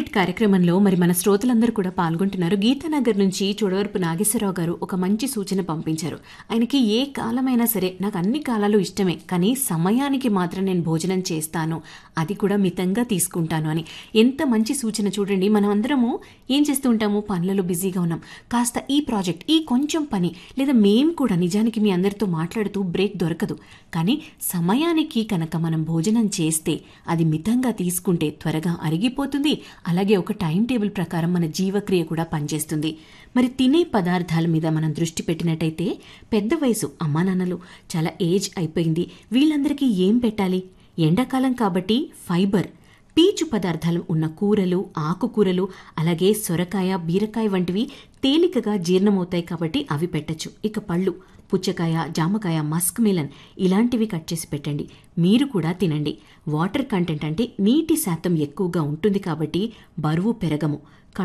beat కార్యక్రమంలో మరి మన శ్రోతలందరూ కూడా పాల్గొంటున్నారు గీతానగర్ నుంచి చూడవరపు నాగేశ్వరరావు గారు ఒక మంచి సూచన పంపించారు ఆయనకి ఏ కాలమైనా సరే నాకు అన్ని కాలాలు ఇష్టమే కానీ సమయానికి మాత్రం నేను భోజనం చేస్తాను అది కూడా మితంగా తీసుకుంటాను అని ఎంత మంచి సూచన చూడండి మనం అందరము ఏం చేస్తూ ఉంటాము పనులలో బిజీగా ఉన్నాం కాస్త ఈ ప్రాజెక్ట్ ఈ కొంచెం పని లేదా మేం కూడా నిజానికి మీ అందరితో మాట్లాడుతూ బ్రేక్ దొరకదు కానీ సమయానికి కనుక మనం భోజనం చేస్తే అది మితంగా తీసుకుంటే త్వరగా అరిగిపోతుంది అలాగే ఒక టైం టేబుల్ ప్రకారం మన జీవక్రియ కూడా పనిచేస్తుంది మరి తినే పదార్థాల మీద మనం దృష్టి పెట్టినట్టయితే పెద్ద వయసు అమ్మా నాన్నలు చాలా ఏజ్ అయిపోయింది వీళ్ళందరికీ ఏం పెట్టాలి ఎండాకాలం కాబట్టి ఫైబర్ పీచు పదార్థాలు ఉన్న కూరలు ఆకుకూరలు అలాగే సొరకాయ బీరకాయ వంటివి తేలికగా జీర్ణమవుతాయి కాబట్టి అవి పెట్టచ్చు ఇక పళ్ళు పుచ్చకాయ జామకాయ మస్క్ మిలన్ ఇలాంటివి కట్ చేసి పెట్టండి మీరు కూడా తినండి వాటర్ కంటెంట్ అంటే నీటి శాతం ఎక్కువగా ఉంటుంది కాబట్టి బరువు పెరగము